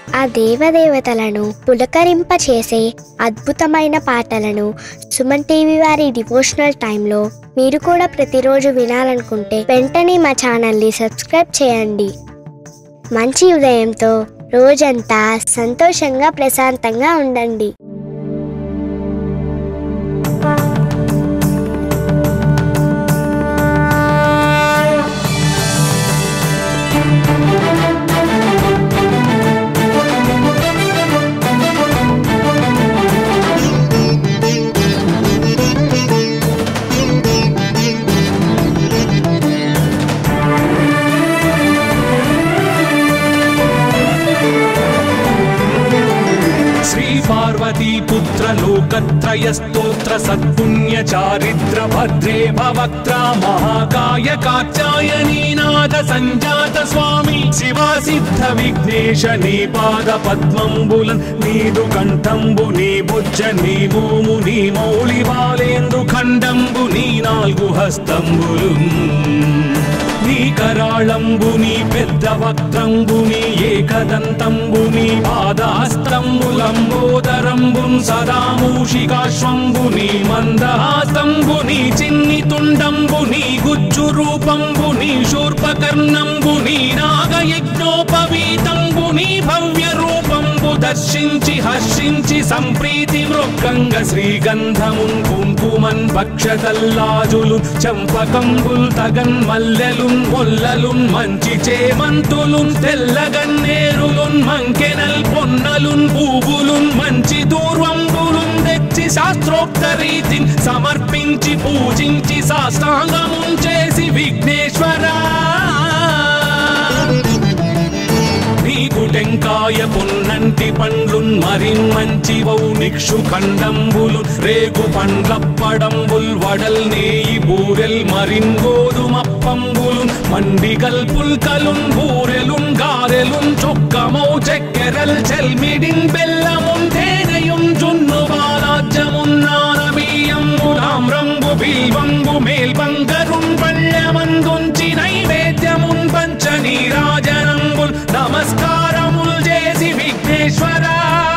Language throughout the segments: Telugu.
ఆ దేవదేవతలను పులకరింపచేసే అద్భుతమైన పాటలను సుమన్ టీవీ వారి డివోషనల్ టైంలో మీరు కూడా ప్రతిరోజు వినాలనుకుంటే వెంటనే మా ఛానల్ని సబ్స్క్రైబ్ చేయండి మంచి ఉదయంతో రోజంతా సంతోషంగా ప్రశాంతంగా ఉండండి శ్రీ పార్వతీ పుత్ర లోకత్రయ స్తోత్ర సత్పుణ్య చారిత్ర భద్రే భవక్త్ర మహాకాయ కాచాయనీనాథ సంజాత స్వామి శివా సిద్ధ విఘ్నేశ నీ పాద పద్మంబులన్ నీదు కంఠంబు నీ బుజ్జ నీ భూము నీ మౌళి బాలేందు ఖండంబు నీ నాలుగు హస్తంబులు నీ కరాళంబుని పెద్ద వక్త్రంబుని ఏకదంతంబుని పాదాస్తంబులంబోదరంబున్ సదా మూషికాశ్వంబుని మందహాసంబుని చిన్ని తుండంబుని గుజ్జు రూపంబుని శూర్పకర్ణంబుని నాగయజ్ఞోపవీతంబుని భవ్య రూపంబు దర్శించి హర్షించి సంప్రీతి మృక్కంగ శ్రీగంధమున్ కుంకుమన్ భక్షతల్లాజులు చంపకంబుల్ తగన్ మల్లెలున్ మొల్లలున్ మంచి చేమంతులున్ తెల్లగన్నేరులున్ మంకెనల్ పొన్నలున్ పూవులున్ మంచి దూర్వంబులున్ తెచ్చి శాస్త్రోక్త రీతిని సమర్పించి పూజించి సాష్టాంగమున్ చేసి విఘ్నేశ్వరా నీకు టెంకాయ పొన్నంటి పండ్లున్ మరి మంచివౌ నిక్షు ఖండంబులు రేగు పండ్లప్పడంబుల్ వడల్ నేయి బూరెల్ మరిన్ గోధుమప్పంబులు మండిగల్ పుల్కలున్ బూరెలున్ గారెలున్ చొక్కమౌ చెక్కెరల్ చెల్మిడిన్ బెల్లమున్ తేనెయున్ జున్ను బాలాజ్యమున్నానబీయంబు రంగు బిల్వంగు మేల్బంగరున్ పళ్ళమందుంచి నైవేద్యమున్ పంచ నీరాజనంబుల్ నమస్కారముల్ చేసి విఘ్నేశ్వరా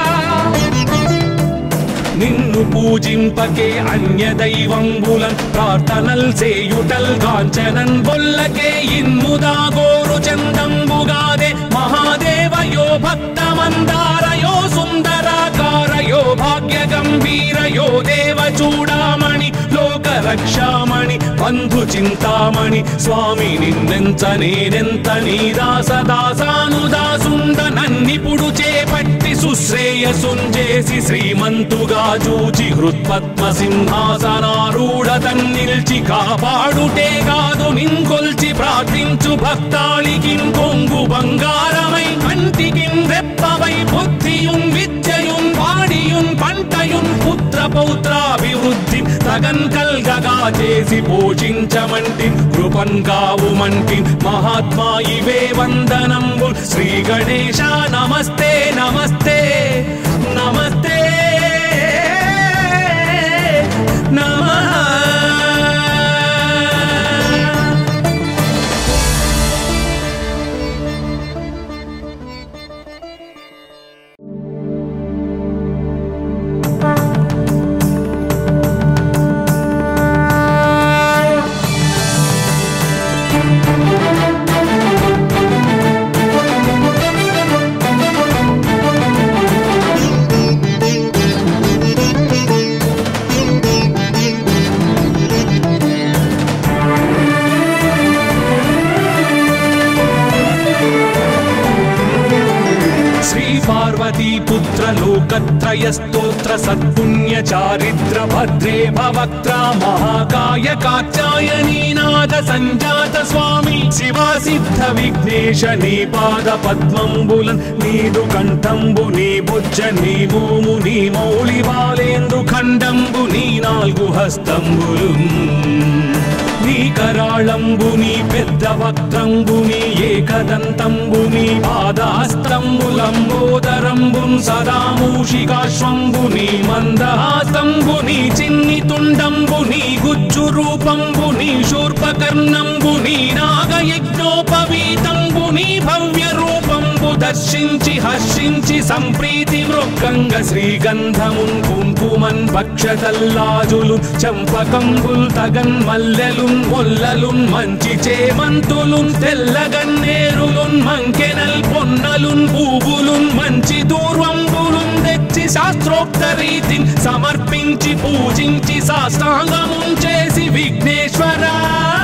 నిన్ను పూజింపకే అన్య దైవంబులన్ ప్రార్థనల్ సేయుటల్ కాంచనన్ బొల్లకే ఇన్ముదా గోరు చందంబుగాదే మహాదేవయో భక్తమందారయో సుందరాకారయో భాగ్య గంభీరయో దేవ చూడామణి లోక రక్షామణి బంధు చింతామణి స్వామి నిన్నెంత నేనెంత నీ దాస దాసానుదాసుండ నన్నిపుడు చేపట్టి సుశ్రేయసుంజేసి శ్రీమంతుగా చూచి హృత్పద్మ సింహాసనారూఢ తన్నిల్చి కాపాడుటే కాదు నింకొల్చి ప్రార్థించు భక్తాళికి కొంగు బంగారమై కంటికిన్ రెప్పవై బుద్ధియున్ విద్యయున్ వాడియున్ పంటయున్ పుత్ర పౌత్రాభివృద్ధి తగన్ కల్గగా చేసి పోషించమంటి కృపన్ కావుమంటి మహాత్మా ఇవే వందనంబు శ్రీ గణేశ నమస్తే నమస్తే నమస్తే నమః శ్రీ పార్వతీ పుత్ర లోకత్రయ స్తోత్ర సత్పుణ్య చారిత్ర భద్రే భవక్త్ర మహాకాయ కాచాయనీనాథ సంజాత స్వామి శివా సిద్ధ విఘ్నేశ నీ పాద పద్మంబులన్ నీదు కంఠంబు నీ బుజ్జ నీ భూము నీ మౌళి బాలేందు ఖండంబు నీ నాలుగు హస్తంబులు నీ కరాళంబుని పెద్ద వక్త్రంబుని ఏకదంతంబుని పాదాస్తంబులంబోదరంబున్ సదా మూషికాశ్వంబుని మందహాసంబుని చిన్ని తుండంబుని గుజ్జు రూపంబుని శూర్పకర్ణంబుని నాగయజ్ఞోపవీతంబుని భవ్య రూపంబు దర్శించి హర్షించి సంప్రీతి మృక్కంగ శ్రీగంధమున్ కుంకుమన్ భక్షతల్లాజులు చంపకంబుల్ తగన్ మల్లెలున్ మొల్లలున్ మంచి చేమంతులున్ తెల్లగన్నేరులున్ మంకెనల్ పొన్నలున్ పూవులున్ మంచి దూర్వంబులున్ తెచ్చి శాస్త్రోక్త రీతిని సమర్పించి పూజించి సాష్టాంగమున్ చేసి విఘ్నేశ్వరా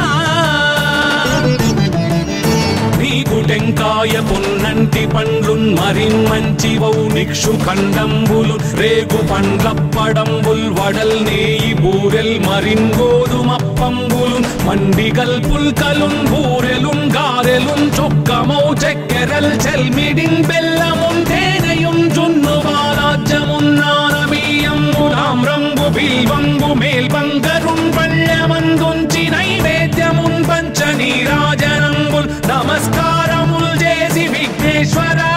నీకు టెంకాయ పొన్నంటి పండ్లున్ మరిన్ మంచివౌ నిక్షు ఖండంబులు రేగు పండ్లప్పడంబుల్ వడల్ నేయి బూరెల్ మరిన్ గోధుమప్పంబులు మండిగల్ పుల్కలున్ బూరెలున్ గారెలున్ చొక్కమౌ చక్కెరల్ చెల్మిడిన్ బెల్లమున్ తేనెయున్ జున్ను బాలాజ్యమున్నానమీయంబులాం రంగు బిల్వంగు మేల్బంగరున్ పళ్ళమందుంచి నైవేద్యమున్ పంచ నీరాజనంబుల్ నమస్కారముల్ చేసి విఘ్నేశ్వరా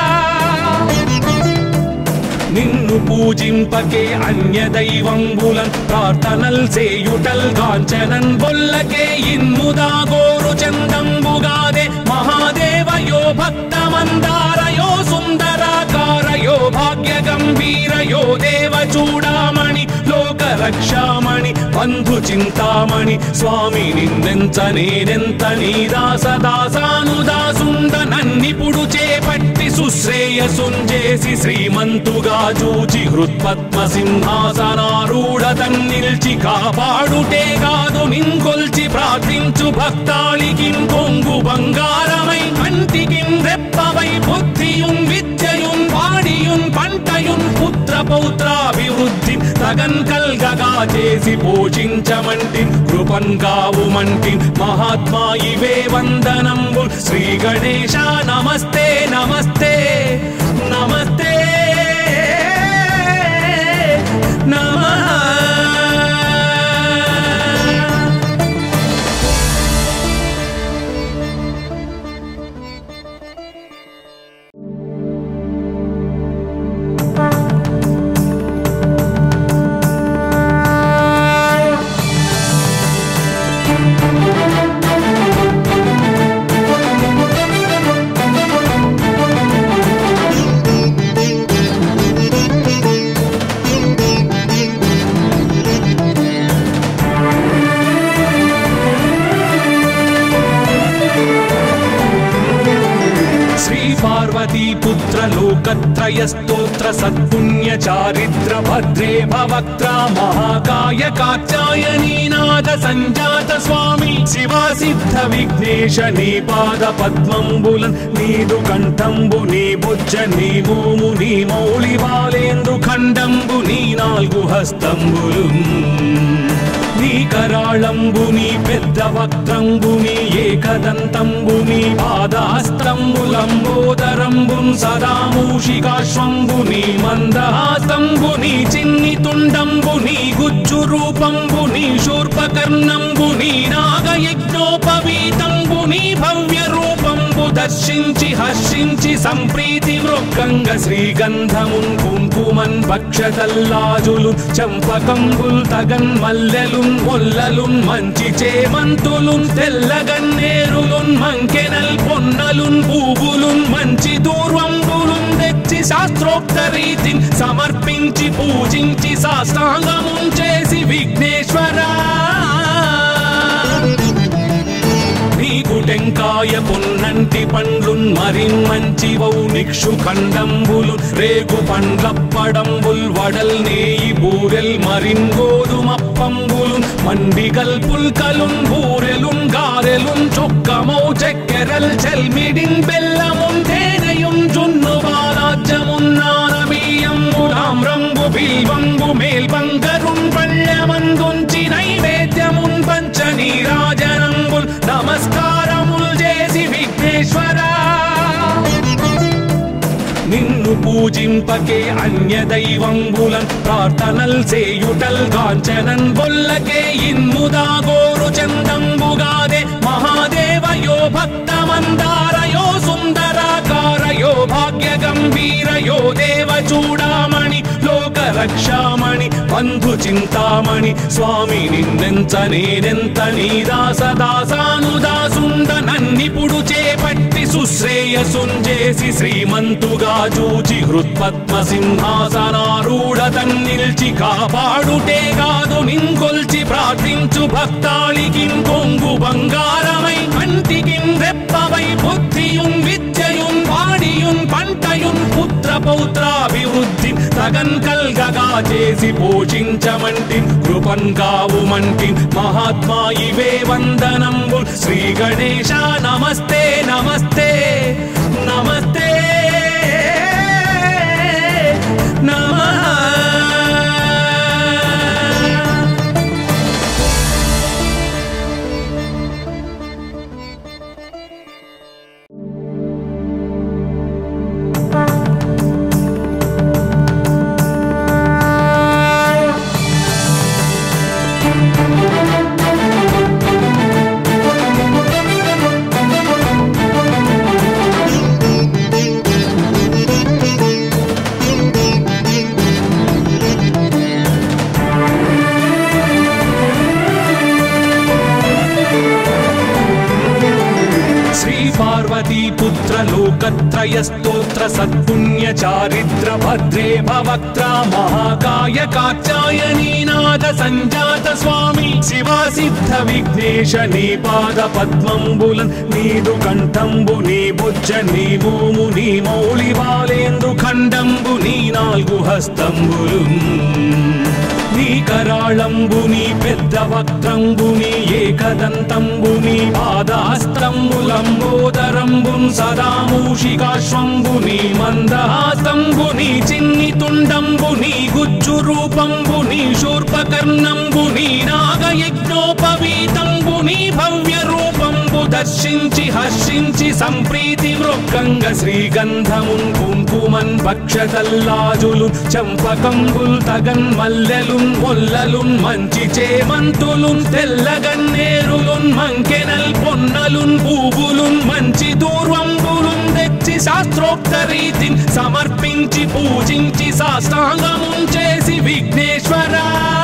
నిన్ను పూజింపకే అన్య దైవంబులన్ ప్రార్థనల్ సేయుటల్ కాంచనన్ బొల్లకే ఇన్ముదా గోరు చందంబుగాదే మహాదేవయో భక్తమందారయో సుందరాకారయో భాగ్య గంభీరయో దేవ చూడామణి లోక రక్షామణి బంధు చింతామణి స్వామి నిన్నెంత నేనెంత నీ దాస దాసానుదాసుండ నన్నిపుడు చేపట్టి సుశ్రేయసుంజేసి శ్రీమంతుగా చూచి హృత్పద్మ సింహాసనారూఢ తన్నిల్చి కాపాడుటే కాదు నింకొల్చి ప్రార్థించు భక్తాళికి కొంగు బంగారమై కంటికి రెప్పవై బుద్ధియుం విద్యయుం వాడియుం పంటయుం పుత్ర పౌత్రాభివృద్ధి తగన్ కల్గగా చేసి పోషించమంటి కృపన్ కావుమంటి మహాత్మా ఇవే వందనంబు శ్రీ గణేశ నమస్తే నమస్తే నమస్తే నమః శ్రీ పార్వతీ పుత్ర లోకత్రయ స్తోత్ర సత్పుణ్య చారిత్ర భద్రే భవక్త్ర మహాకాయ కాత్యాయనీనాథ సంజాత స్వామి శివా సిద్ధ విఘ్నేశ నీ పాద పద్మంబులన్ నీదు కంఠంబు నీ బుజ్జ నీ మోము నీ మౌళి బాలేందు ఖండంబు నీ నాలుగు హస్తంబులు నీ కరాళంబుని పెద్ద వక్త్రంబుని ఏకదంతంబుని పాదాస్త్రంబులంబోదరంబున్ సదామూషికాశ్వంబుని మందహాసంబుని చిన్ని తుండంబుని గుజ్జు రూపంబుని శూర్పకర్ణంబుని నాగయజ్ఞోపవీతంబుని భవ్య రూపంబు దర్శించి హర్షించి సంప్రీతి మృక్కంగ శ్రీగంధమున్ కుంకుమన్ భక్షతల్లాజులు చంపకంబుల్ తగన్ మల్లెలున్ మొల్లలున్ మంచి చేమంతులున్ తెల్లగన్నేరులున్ మంకెనల్ పొన్నలున్ పూవులున్ మంచి దూర్వంబులున్ తెచ్చి శాస్త్రోక్త రీతిని సమర్పించి పూజించి సాష్టాంగమున్ చేసి విఘ్నేశ్వరా నీకు టెంకాయ పొన్నంటి పండ్లున్ మరిన్ మంచివౌ నిక్షు ఖండంబులు రేగు పండ్లప్పడంబుల్ వడల్ నేయి బూరెల్ మరిన్ గోధుమప్పంబులు మండిగల్ పుల్కలున్ బూరెలున్ గారెలున్ చొక్కమౌ చక్కెరల్ చెల్మిడిన్ బెల్లమున్ తేనెయుం జున్ను బాలాజ్యమున్నానమీయంబులాం రంగు బిల్వంగు మేల్బంగరున్ పళ్ళమందుంచి నైవేద్యమున్ పంచ నీరాజనంబుల్ నమస్కారముల్ చేసి విఘ్నేశ్వరా నిన్ను పూజింపకే అన్య దైవంబులన్ ప్రార్థనల్ సేయుటల్ కాంచనన్ బొల్లకే ఇన్ముదా గోరు చందంబుగాదే మహాదేవయో భక్తమందారయో సుందరాకారయో భాగ్య గంభీరయో దేవ చూడామణి లోక రక్షామణి బంధు చింతామణి స్వామి నిన్నెంత నేనెంత నీ దాస దాసానుదాసుండ నన్నిపుడు చేపట్టి సుశ్రేయసుంజేసి శ్రీమంతుగా చూచి హృత్పద్మ సింహాసనారూఢ తన్నిల్చి కాపాడుటే కాదు నింకొల్చి ప్రార్థించు భక్తాళికి కొంగు బంగారమై కంటికి రెప్పవై బుద్ధియుం విద్యయుం వాడియుం పంటయుం పుత్ర పౌత్రాభివృద్ధి తగన్ కల్గగా చేసి పోషించమంటి కృపన్ కావుమంటి మహాత్మా ఇవే వందనంబు శ్రీ గణేశ నమస్తే నమస్తే నమస్తే నమః శ్రీ పార్వతీ పుత్ర లోకత్రయ స్తోత్ర సత్పుణ్య చారిత్ర భద్రే భవక్త్ర మహాకాయ కాచాయనీనాథ సంజాత స్వామి శివా సిద్ధ విఘ్నేశ నీ పాద పద్మంబులన్ నీదు కంఠంబు నీ బుజ్జ నీ భూము నీ మౌళి బాలేందు ఖండంబు నీ నాలుగు హస్తంబులు నీ కరాళంబుని పెద్ద వక్త్రంబుని ఏకదంతంబుని పాదాస్తంబులంబోదరంబున్ సదా మూషికాశ్వంబుని మందహాస్తంబుని చిన్ని తుండంబుని గుజ్జు రూపంబుని శూర్పకర్ణంబుని నాగయజ్ఞోపవీతంబుని భవ్య రూపంబు దర్శించి హర్షించి సంప్రీతి మృక్కంగ శ్రీగంధమున్ కుంకుమన్ భక్షతల్లాజులు చంపకంబుల్ తగన్ మల్లెలున్ మొల్లలున్ మంచి చేమంతులున్ తెల్లగన్నేరులున్ మంకెనల్ పొన్నలున్ పూవులున్ మంచి దూర్వంబులున్ తెచ్చి శాస్త్రోక్త రీతిని సమర్పించి పూజించి సాష్టాంగమున్ చేసి విఘ్నేశ్వరా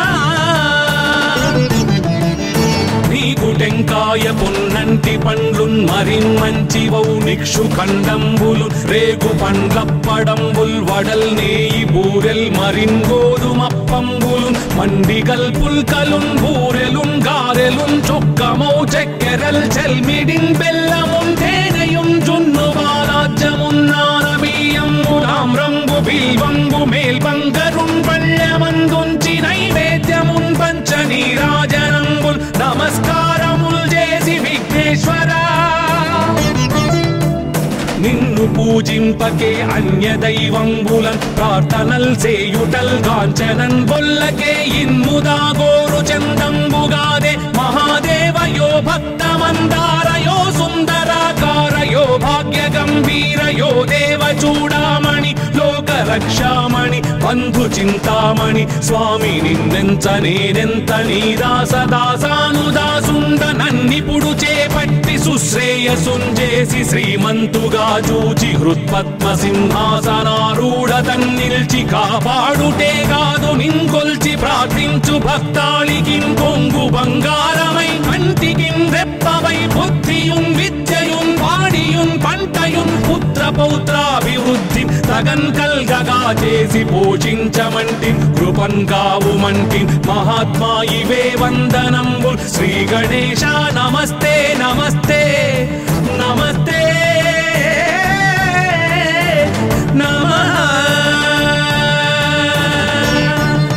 నీకు టెంకాయ పొన్నంటి పండ్లున్ మరిన్ మంచివౌ నిక్షు ఖండంబులు రేగు పండ్లప్పడంబుల్ వడల్ నేయి బూరెల్ మరిన్ గోధుమప్పంబులు మండిగల్ పుల్కలున్ బూరెలున్ గారెలున్ చొక్కమౌ చెక్కెరల్ చెల్మిడిన్ బెల్లమున్ తేనెయున్ జున్ను బాలాజ్యమున్నానబీయము రామ్రంగు బిల్వంగు మేల్బంగరున్ పళ్ళమందుంచి నైవేద్యమున్ పంచ నీరాజనంబుల్ నమస్కారముల్ చేసి విఘ్నేశ్వరా నిన్ను పూజింపకే అన్య దైవంబులన్ ప్రార్థనల్ సేయుటల్ కాంచనన్ బొల్లకే ఇన్ముదా గోరు చందంబుగాదే మహాదేవయో భక్తమందారయో సుందరాకారయో భాగ్య గంభీరయో దేవ చూడామణి లోక రక్షామణి బంధు చింతామణి స్వామి నిన్నెంత నేనెంత నీ దాస దాసానుదాసుండ నన్నిపుడు చేపట్టి సుశ్రేయసుంజేసి శ్రీమంతుగా చూచి హృత్పద్మ సింహాసనారూఢ తన్నిల్చి కాపాడుటే కాదు నింకొల్చి ప్రార్థించు భక్తాళికి కొంగు బంగారమై కంటికి రెప్పవై బుద్ధియుం విద్యయుం వాడియుం పంటయుం పుత్ర పౌత్రాభివృద్ధి తగన్ కల్గగా చేసి పోషించమంటి కృపన్ కావుమంటి మహాత్మా ఇవే వందనంబు శ్రీ గణేశ నమస్తే నమస్తే నమస్తే నమః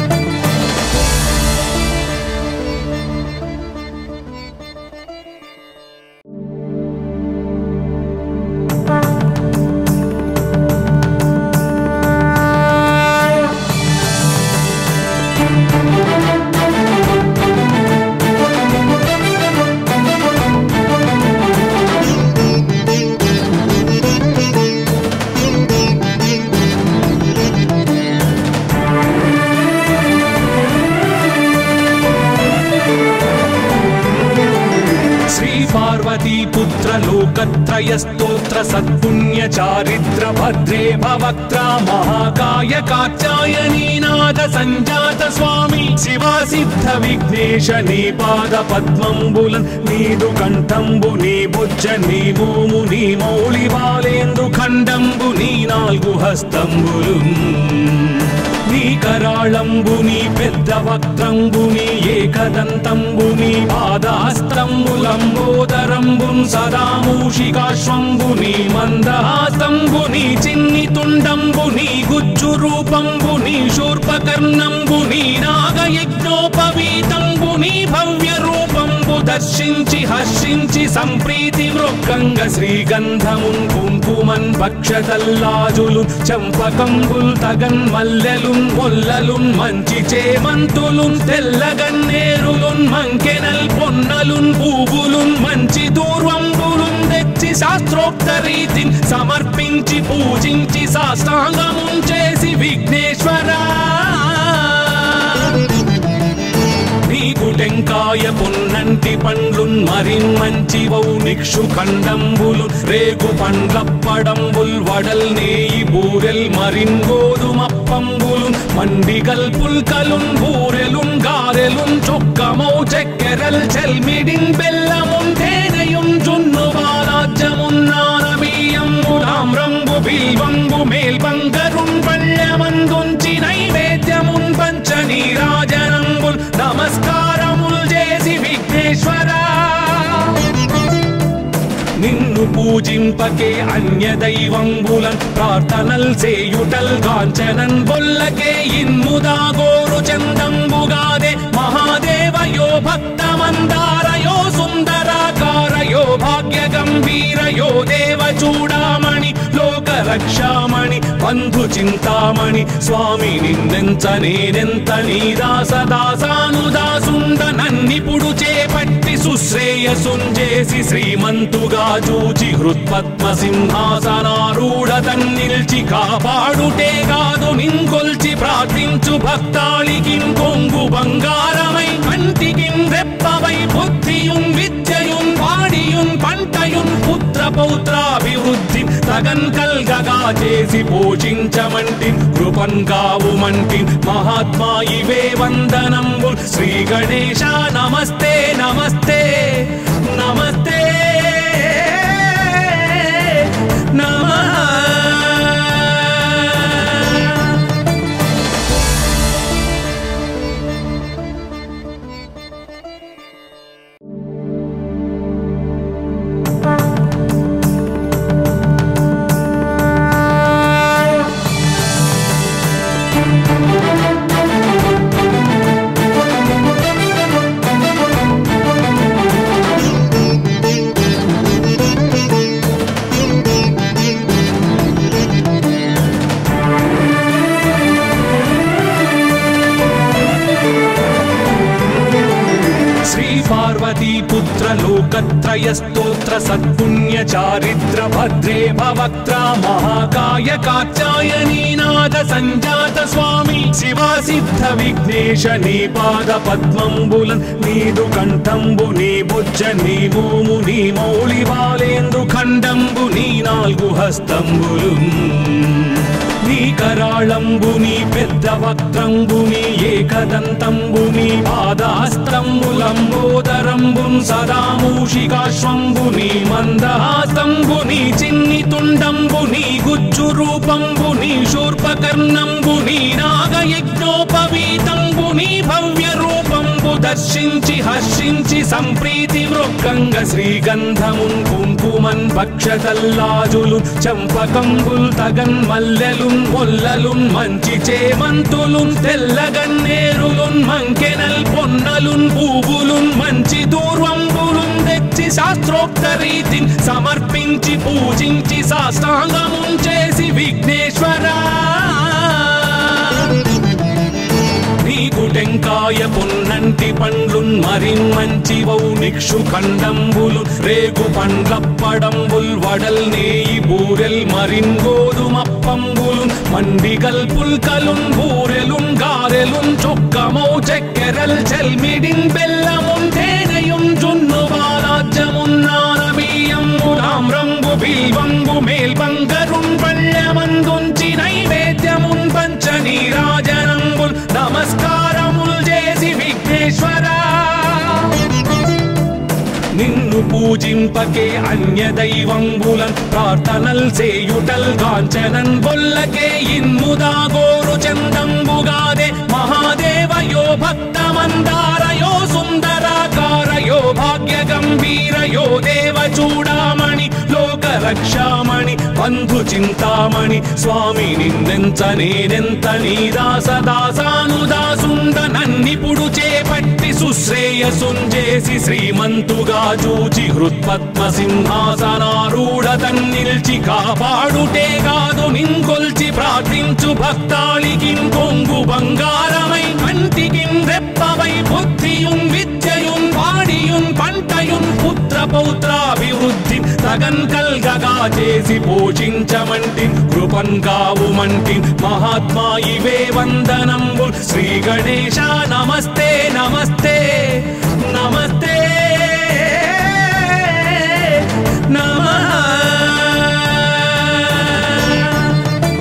శ్రీ పార్వతీ పుత్ర లోకత్రయ స్తోత్ర సత్పుణ్య చారిత్ర భద్రే భవక్త్ర మహాకాయ కాత్యాయనీనాథ సంజాత స్వామి శివా సిద్ధ విఘ్నేశ నీ పాద పద్మంబులన్ నీదు కంఠంబు నీ బుజ్జ నీ భూము నీ మౌళి బాలేందు ఖండంబు నీ నాలుగు హస్తంబులు నీ కరాళంబుని పెద్ద వక్త్రంబుని ఏకదంతంబుని పాదాస్తంబులంబోదరంబున్ సదా మూషికాశ్వంబుని మందహాస్తంబుని చిన్ని తుండంబుని గుజ్జు రూపంబుని శూర్పకర్ణంబుని నాగయజ్ఞోపవీతంబుని భవ్య రూపంబు దర్శించి హర్షించి సంప్రీతి వృక్కంగ శ్రీగంధమున్ కుంకుమన్ భక్షతల్లాజులు చంపకంబుల్ తగన్ మల్లెలున్ మొల్లలున్ మంచి చేమంతులున్ తెల్లగన్నేరులున్ మంకెనల్ పొన్నలున్ పూవులున్ మంచి దూర్వంబులున్ తెచ్చి శాస్త్రోక్త రీతిని సమర్పించి పూజించి సాష్టాంగమున్ చేసి విఘ్నేశ్వరా నీకు టెంకాయ పొన్నంటి పండ్లున్ మరిన్ మంచి వౌ నిక్షు ఖండంబులు రేగు పండ్లప్పడంబుల్ వడల్ నేయి బూరెల్ మరిన్ గోధుమప్పంబులు మండిగల్ పుల్కలున్ బూరెలున్ గారెలున్ చొక్కమౌ చక్కెరల్ చెల్మిడిన్ బెల్లమున్ తేనెయున్ జున్ను బాలాజ్యమున్నానబీయంబులాం రంగు బిల్వంబు మేల్బంగరున్ పళ్ళమందుంచి నైవేద్యమున్ పంచ నీరాజనంబుల్ నమస్కారముల్ చేసి విఘ్నేశ్వరా నిన్ను పూజింపకే అన్య దైవంబులన్ ప్రార్థనల్ చేయుటల్ కాంచనన్ బొల్లకే ఇన్ముదా గోరు చందంబుగాదే మహాదేవయో భక్తమందారయో సుందరాకారయో భాగ్య గంభీరయో దేవ చూడామణి లోక రక్షామణి బంధు చింతామణి స్వామి నిన్నెంత నేనెంత నీ దాస దాసానుదాసుండ నన్నిపుడు చేపట్టి సుశ్రేయసుంజేసి శ్రీమంతుగా చూచి హృత్పద్మ సింహాసనారూఢ తన్నిల్చి కాపాడుటే కాదు నింకొల్చి ప్రార్థించు భక్తాళికి కొంగు బంగారమై కంటికి రెప్పవై బుద్ధియుం విద్యయుం వాడియుం పంటయుం పుత్ర పౌత్రాభివృద్ధి తగన్ కల్గగా చేసి పోషించమంటి కృపన్ కావుమంటి మహాత్మా ఇవే వందనంబు శ్రీ గణేశ నమస్తే నమస్తే నమస్తే నమః శ్రీ పార్వతీ పుత్ర లోకత్రయ స్తోత్ర సత్పుణ్య చారిత్ర భద్రే భవక్త్ర మహాకాయ కాత్యాయనీనాథ సంజాత స్వామి శివా సిద్ధ విఘ్నేశ నీ పాద పద్మంబులన్ నీదు కంఠంబు నీ బుజ్జ నీ భూము నీ మౌళి బాలేందు ఖండంబు నీ నాలుగు హస్తంబులు నీ కరాళంబుని పెద్ద వక్త్రంబుని ఏకదంతంబుని పాదాస్తంబులంబోదరంబున్ సదా మూషికాశ్వంబుని మందహాసంబుని చిన్ని తుండంబుని గుజ్జు రూపంబుని శూర్పకర్ణంబుని నాగయజ్ఞోపవీతంబుని భవ్య రూపంబు దర్శించి హర్షించి సంప్రీతి వృక్కంగ శ్రీగంధమున్ కుంకుమన్ భక్షతల్లాజులు చంపకంబుల్ తగన్ మల్లెలున్ మొల్లలున్ మంచి చేమంతులున్ తెల్లగన్నేరులున్ మంకెనల్ పొన్నలున్ పూవులున్ మంచి దూర్వంబులున్ తెచ్చి శాస్త్రోక్త రీతిని సమర్పించి పూజించి సాష్టాంగమున్ చేసి విఘ్నేశ్వరా నీకు టెంకాయ పొన్నంటి పండ్లున్ మరిన్ మంచి వౌ నిక్షు ఖండంబులు రేగు పండ్లప్పడంబుల్ వడల్ నేయి బూరెల్ మరిన్ గోధుమప్పంబులు మండిగల్ పుల్కలున్ బూరెలున్ గారెలున్ చొక్కమౌ చక్కెరల్ చెల్మిడిన్ బెల్లమున్ తేనెయుం జున్ను బాలాజ్యమున్నానబీయంబులాం రంగు బిల్ బిల్వంబు మేల్బంగరున్ పళ్ళమందుంచి నైవేద్యమున్ పంచ నీరాజనంబుల్ నమస్కారముల్ చేసి విఘ్నేశ్వరా నిన్ను పూజింపకే అన్య దైవంబులన్ ప్రార్థనల్ సేయుటల్ కాంచనన్ బొల్లకే ఇన్ముదా గోరు చందంబుగాదే మహాదేవయో భక్తమందారయో సుందరాకారయో భాగ్య గంభీరయో దేవ చూడామణి లోక రక్షామణి బంధు చింతామణి స్వామి నిన్నెంత నేనెంత నీ దాస దాసానుదాసుండ నన్నిపుడు చేపట్టి సుశ్రేయసుంజేసి శ్రీమంతుగా చూచి హృత్పద్మ సింహాసనారూఢ తన్నిల్చి కాపాడుటే కాదు నింకొల్చి ప్రార్థించు భక్తాళికి కొంగు బంగారమై కంటికి రెప్పవై బుద్ధియుం విద్యయుం వాడియుం పంటయుం పుత్ర పౌత్రాభివృద్ధి తగన్ కల్గగా చేసి పోషించమంటి కృపన్ కావుమంటి మహాత్మా ఇవే వందనంబు శ్రీ గణేశ నమస్తే నమస్తే నమస్తే నమః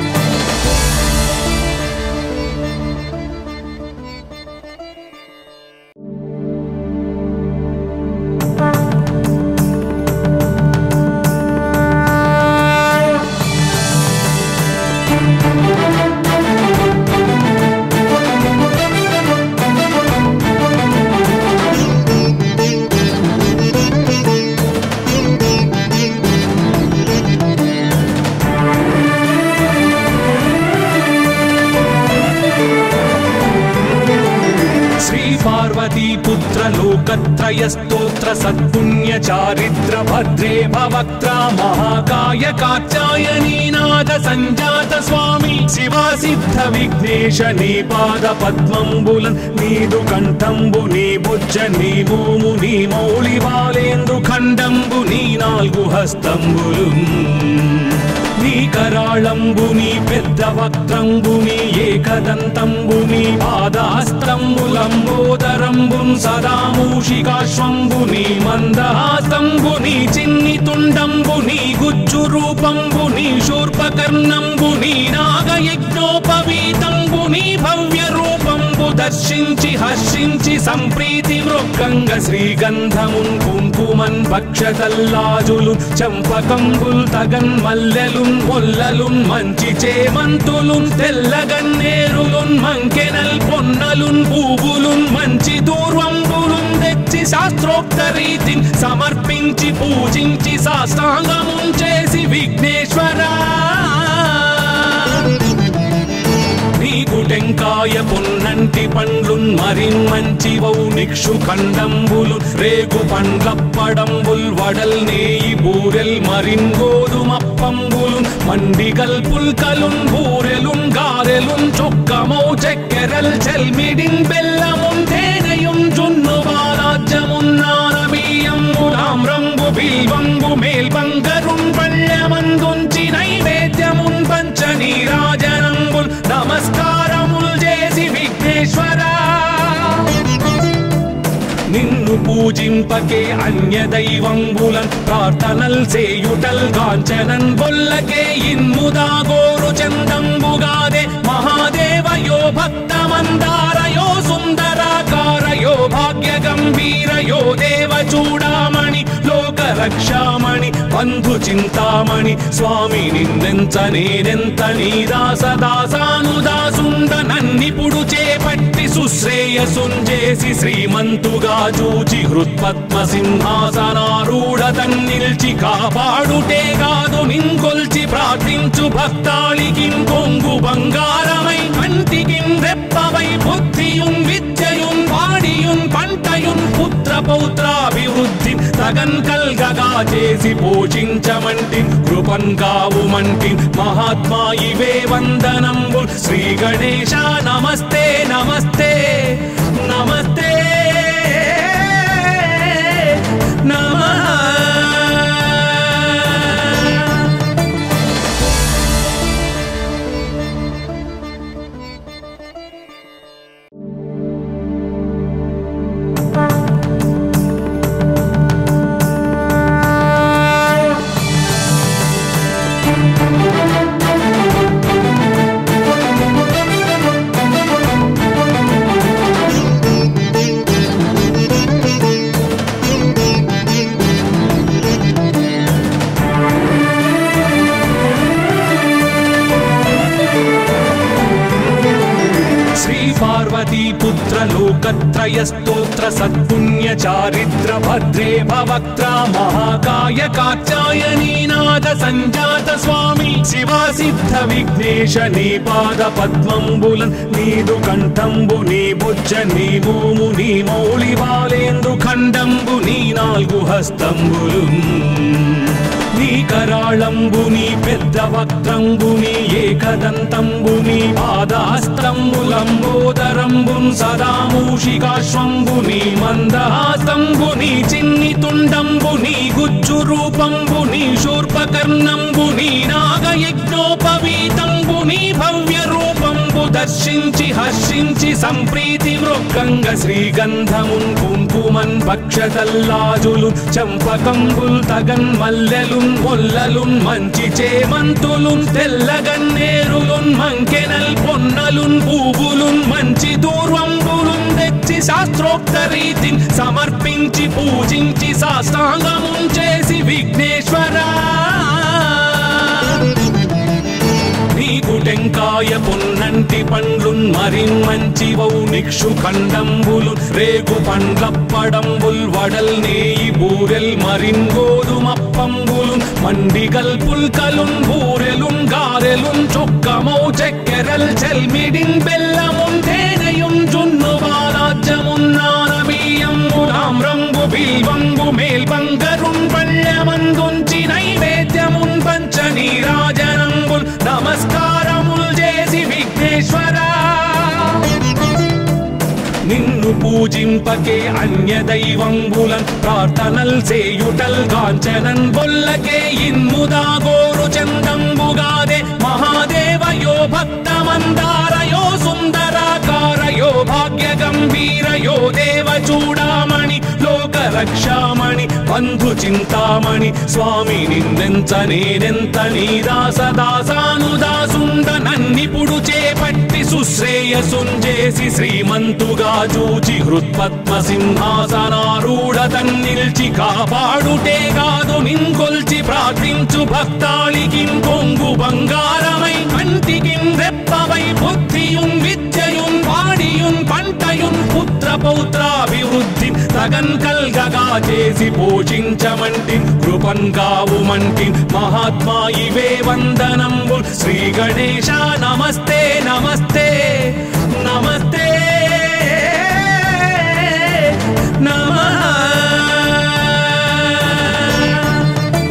శ్రీ పార్వతీ పుత్ర లోకత్రయ స్తోత్ర సత్పుణ్య చారిత్ర భద్రే భవక్త్ర మహాకాయ కాచాయనీనాథ సంజాత స్వామి శివా సిద్ధ విఘ్నేశ నీ పాద పద్మంబులన్ నీదు కంఠంబు నీ బుజ్జ నీ భూము నీ మౌళి బాలేందు ఖండంబు నీ నాలుగు హస్తంబులు నీ కరాళంబుని పెద్ద వక్త్రంబుని ఏకదంతంబుని పాదాస్తంబులంబోదరంబున్ సదా మూషికాశ్వంబుని మందహాస్తంబుని చిన్ని తుండంబుని గుజ్జు రూపంబుని శూర్పకర్ణంబుని నాగయజ్ఞోపవీతంబుని భవ్య రూపంబు దర్శించి హర్షించి సంప్రీతి మృక్కంగ శ్రీగంధమున్ కుంకుమన్ భక్షతల్లాజులు చంపకంబుల్ తగన్ మల్లెలున్ మొల్లలున్ మంచి చేమంతులున్ తెల్లగన్నేరులున్ మంకెనల్ పొన్నలున్ పూవులున్ మంచి దూర్వంబులున్ తెచ్చి శాస్త్రోక్త రీతిని సమర్పించి పూజించి సాష్టాంగమున్ చేసి విఘ్నేశ్వరా నీకు టెంకాయ పొన్నంటి పండ్లున్ మరిన్ మంచివౌ నిక్షు ఖండంబులు రేగు పండ్లప్పడంబుల్ వడల్ నేయి బూరెల్ మరిన్ గోధుమప్పంబులు మండిగల్ పుల్కలున్ బూరెలున్ గారెలున్ చొక్కమౌ చక్కెరల్ చెల్మిడిన్ బెల్లమున్ తేనెయుం జున్ను బాలాజ్యమున్నారమీయంబులాం రంగు బిల్వంబు మేల్బంగరున్ పళ్ళమందుంచి నైవేద్యమున్ పంచ నీరాజనంబుల్ నమస్కారముల్ చేసి విఘ్నేశ్వరా నిన్ను పూజింపకే అన్య దైవంబులన్ ప్రార్థనల్ సేయుటల్ కాంచనన్ బొల్లకే ఇన్ముదా గోరు చందంబుగాదే మహాదేవయో భక్తమందారయో సుందరాకారయో భాగ్య గంభీరయో దేవ చూడామణి లోక రక్షామణి బంధు చింతామణి స్వామి నిన్నెంత నేనెంత నీ దాస దాసానుదాసుండ నన్నిపుడు చేపట్టి సుశ్రేయసుంజేసి శ్రీమంతుగా చూచి హృత్పద్మ సింహాసనారూఢ తన్నిల్చి కాపాడుటే కాదు నింకొల్చి ప్రార్థించు భక్తాళికి కొంగు బంగారమై కంటికి రెప్పవై బుద్ధియుం విద్యయుం వాడియుం పంటయుం పుత్ర పౌత్రాభివృద్ధి తగన్ కల్గగా చేసి పోషించమంటి కృపన్ కావుమంటి మహాత్మా ఇవే వందనంబు శ్రీ గణేశ నమస్తే నమస్తే నమస్తే నమః లోకత్రయస్తోత్ర సత్పుణ్య చారిత్ర భద్రే భవక్త్ర మహాకాయ కాచాయనీనాథ సంజాత స్వామి శివా సిద్ధ విఘ్నేశ నీ పాద పద్మంబులన్ నీదు కంఠంబు నీ బుజ్జ నీ మోము నీ మౌళి బాలేందు ఖండంబు నీ నాలుగు హస్తంబులు నీ కరాళంబు నీ పెద్ద వక్త్రంబు నీ ఏకదంతంబు నీ పాదాస్త్రంబులంబోదరంబున్ సదా మూషికాశ్వంబు నీ మందహాసంబు నీ చిన్ని తుండంబు నీ గుజ్జు రూపంబు నీ శూర్పకర్ణంబు నీ నాగయజ్ఞోపవీతంబు నీ భవ్య రూపంబు దర్శించి హర్షించి సంప్రీతి మృక్కంగ శ్రీగంధమున్ కుంకుమన్ పక్షతల్లాజులు చంపకంబుల్ తగన్ మల్లెలున్ మొల్లలున్ మంచి చేమంతులున్ తెల్లగన్నేరులున్ మంకెనల్ పొన్నలున్ పూవులున్ మంచి దూర్వంబులున్ తెచ్చి శాస్త్రోక్త రీతిని సమర్పించి పూజించి సాష్టాంగమున్ చేసి విఘ్నేశ్వరా నీకు టెంకాయ పొన్నంటి పండ్లున్ మరిన్ మంచివౌ నిక్షు ఖండంబులు రేగు పండ్లప్పడంబుల్ వడల్ నేయి బూరెల్ మరిన్ గోధుమప్పంబులు మండిగల్ పుల్కలున్ బూరెలున్ గారెలున్ చొక్కమౌ చెక్కెరల్ చెల్మిడిన్ బెల్లమున్ తేనెయున్ జున్ను బాలాజ్యమున్నాన బియ్యంబులాం రంగు బిల్వంగు మేల్బంగరున్ పళ్ళమందుంచి నైవేద్యమున్ పంచ నీరాజనంబుల్ నమస్కారముల్ చేసి విఘ్నేశ్వరా నిన్ను పూజింపకే అన్య దైవంబులన్ ప్రార్థనల్ సేయుటల్ కాంచనన్ బొల్లకే ఇన్ముదా గోరు చందంబుగాదే మహాదేవయో భక్తమందారయో సుందరాకారయో భాగ్య గంభీరయో దేవ చూడామణి లోక రక్షామణి బంధు చింతామణి స్వామి నిన్నెంత నేనెంత నీ దాస దాసానుదాసుండ నన్నిపుడు చేపట్టి సుశ్రేయసుంజేసి శ్రీమంతుగా చూచి హృత్పద్మ సింహాసనారూఢ తన్నిల్చి కాపాడుటే కాదు నింకొల్చి ప్రార్థించు భక్తాళికి పొంగు బంగారమై కంటికి రెప్పవై బుద్ధియున్ విద్యయున్ వాడియున్ పంటయున్ పుత్ర పౌత్రాభివృద్ధి తగన్ కల్గగా చేసి పోషించమంటి కృపన్ కావుమంటి మహాత్మా ఇవే వందనంబు శ్రీ గణేశ నమస్తే నమస్తే నమస్తే నమః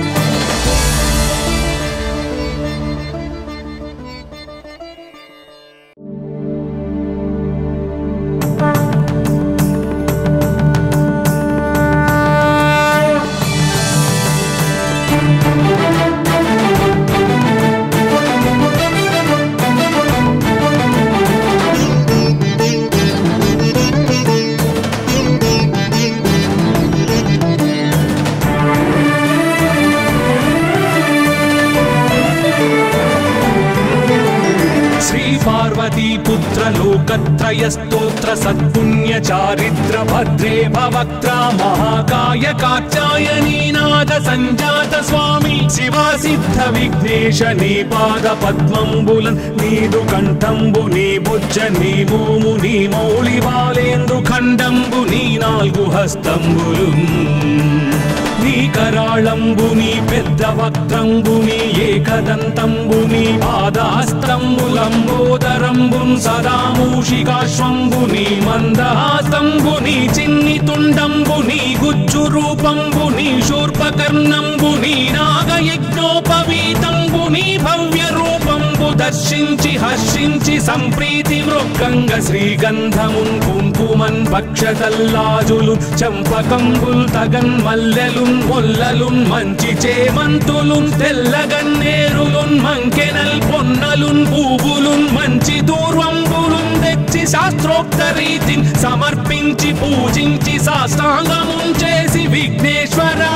శ్రీ పార్వతీ పుత్ర లోకత్రయ స్తోత్ర సత్పుణ్య చారిత్ర భద్రే భవక్త్ర మహాకాయ కాచాయనీనాథ సంజాత స్వామి శివా సిద్ధ విఘ్నేశ నీ పాద పద్మంబులన్ నీదు కంఠంబు నీ బుజ్జ నీ మోము నీ మౌళి బాలేందు ఖండంబు నీ నాలుగు హస్తంబులు నీ కరాళంబు నీ పెద్ద వక్త్రంబు నీ ఏకదంతంబు నీ పాదాస్త్రంబులంబోదరంబున్ సదా మూషికాశ్వంబు నీ మందహాసంబు నీ చిన్ని తుండంబు నీ గుజ్జు రూపంబు నీ శూర్పకర్ణంబు నీ నాగయజ్ఞోపవీతంబు నీ భవ్య రూపంబు దర్శించి హర్షించి సంప్రీతి మృక్కంగ శ్రీగంధమున్ కుంకుమన్ పక్షతల్లాజులు చంపకంబుల్ తగన్ మల్లెలున్ మొల్లలున్ మంచి చేమంతులున్ తెల్లగన్నేరులున్ మంకెనల్ పొన్నలున్ పూవులున్ మంచి దూర్వంబులున్ తెచ్చి శాస్త్రోక్త రీతిని సమర్పించి పూజించి సాష్టాంగమున్ చేసి విఘ్నేశ్వరా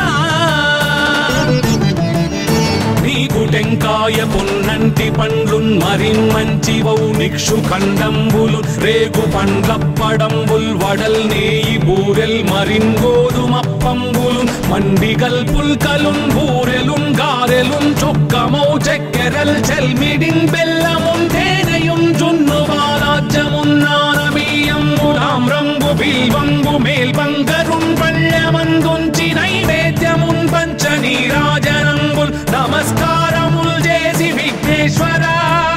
నీకు టెంకాయ పొన్నంటి పండ్లున్ మరిన్ మంచివౌ నిక్షు ఖండంబులు రేగు పండ్లప్పడంబుల్ వడల్ నేయి బూరెల్ మరిన్ గోధుమప్పంబులు మండిగల్ పుల్కలున్ బూరెలున్ గారెలున్ చొక్కమౌ చెక్కెరల్ చెల్మిడిన్ బెల్లమున్ తేనెయున్ జున్ను బాలాజ్యమున్నాన బియ్యంబులాం రంగు బిల్వంబు మేల్బంగరున్ పళ్ళమందుంచి నైవేద్యమున్ పంచ నీరాజనంబుల్ నమస్కారముల్ చేసి విఘ్నేశ్వరా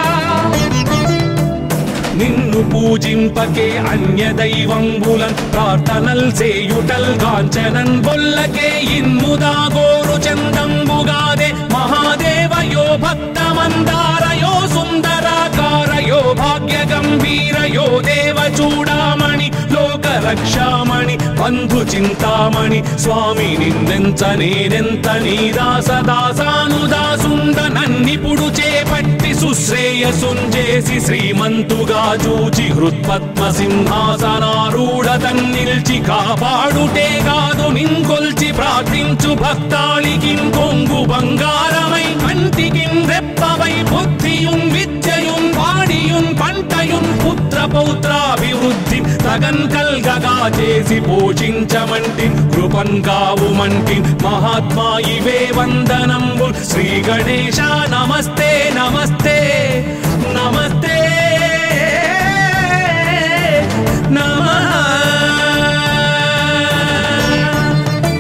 నిన్ను పూజింపకే అన్య దైవంబులన్ ప్రార్థనల్ సేయుటల్ కాంచనన్ బొల్లకే ఇన్ముదా గోరు చందంబుగాదే మహాదేవయో భక్తమందారయో సుందరాకారయో భాగ్య గంభీరయో దేవ చూడామణి లోక రక్షామణి బంధు చింతామణి స్వామి నిన్నెంత నేనెంత నీ దాస దాసానుదాసుండ నన్నిపుడు చేపట్టి సుశ్రేయసుంజేసి శ్రీమంతుగా చూచి హృత్పద్మ సింహాసనారూఢ తన్నిల్చి కాపాడుటే కాదు నింకొల్చి ప్రార్థించు భక్తాళికి కొంగు బంగారమై కంటికి రెప్పవై బుద్ధియున్ విద్యయున్ వాడియున్ పంటయున్ పుత్ర పౌత్రాభివృద్ధి తగన్ కల్గగా చేసి పోషించమంటి కృపన్ కావుమంటి మహాత్మా ఇవే వందనంబు శ్రీ గణేశ నమస్తే నమస్తే నమస్తే నమః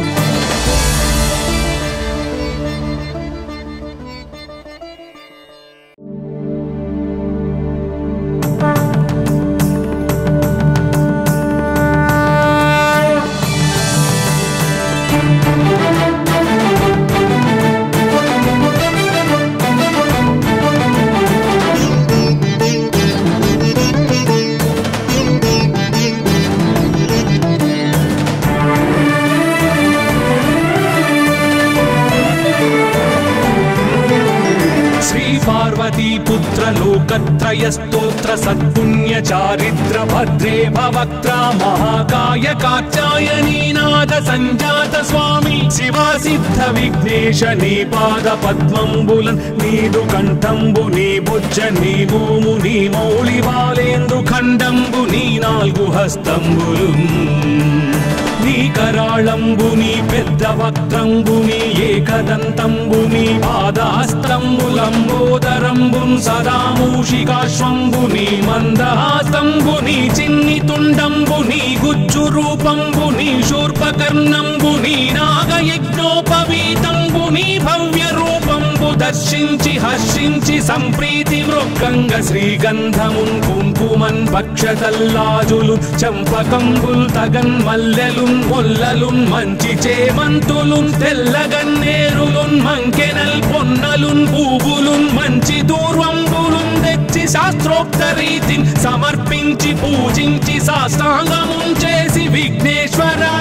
శ్రీ పార్వతీ పుత్ర లోకత్రయ స్తోత్ర సత్పుణ్య చారిత్ర భద్రే భవక్త్ర మహాకాయ కాచాయనీనాథ సంజాత స్వామి శివా సిద్ధ విఘ్నేశ నీ పాద పద్మంబులన్ నీదు కంఠంబు నీ బుజ్జ నీ భూము నీ మౌళి బాలేందు ఖండంబు నీ నాలుగు హస్తంబులు నీ కరాళంబుని పెద్ద వక్త్రంబుని ఏకదంతంబుని పాదాస్తంబులంబోదరంబున్ సదా మూషికాశ్వంబుని మందహాస్తంబుని చిన్ని తుండంబుని గుజ్జు రూపంబుని శూర్పకర్ణంబుని నాగయజ్ఞోపవీతంబుని భవ్య రూపంబు దర్శించి హర్షించి సంప్రీతి మృక్కంగ శ్రీగంధమున్ కుంకుమన్ భక్షతల్లాజులు చంపకంబుల్ తగన్ మల్లెలున్ మొల్లలున్ మంచి చేమంతులున్ తెల్లగన్నేరులున్ మంకెనల్ పొన్నలున్ పూవులున్ మంచి దూర్వంబులున్ తెచ్చి శాస్త్రోక్త రీతిని సమర్పించి పూజించి సాష్టాంగమున్ చేసి విఘ్నేశ్వరా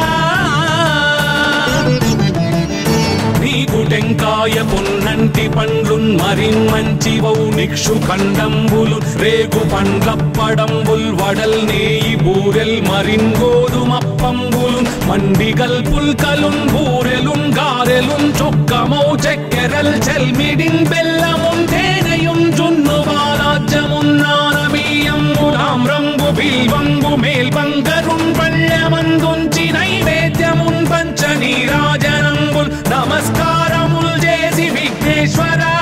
నీకు టెంకాయ పొన్నంటి పండ్లున్ మరిన్ మంచి వౌ నిక్షు ఖండంబులు రేగు పండ్లప్పడంబుల్ వడల్ నేయి బూరెల్ మరిన్ గోధుమప్పంబులు మండిగల్ పుల్కలున్ బూరెలున్ గారెలున్ చొక్కమౌ చక్కెరల్ చెల్మిడిన్ బెల్లమున్ తేనెయున్ జున్ను బాలాజ్యమున్నానబీయంబులాం రంగు బిల్వంబు మేల్బంగరున్ పళ్ళమందుంచి నైవేద్యమున్ పంచ నీరాజనంబుల్ నమస్కారముల్ చేసి విఘ్నేశ్వరా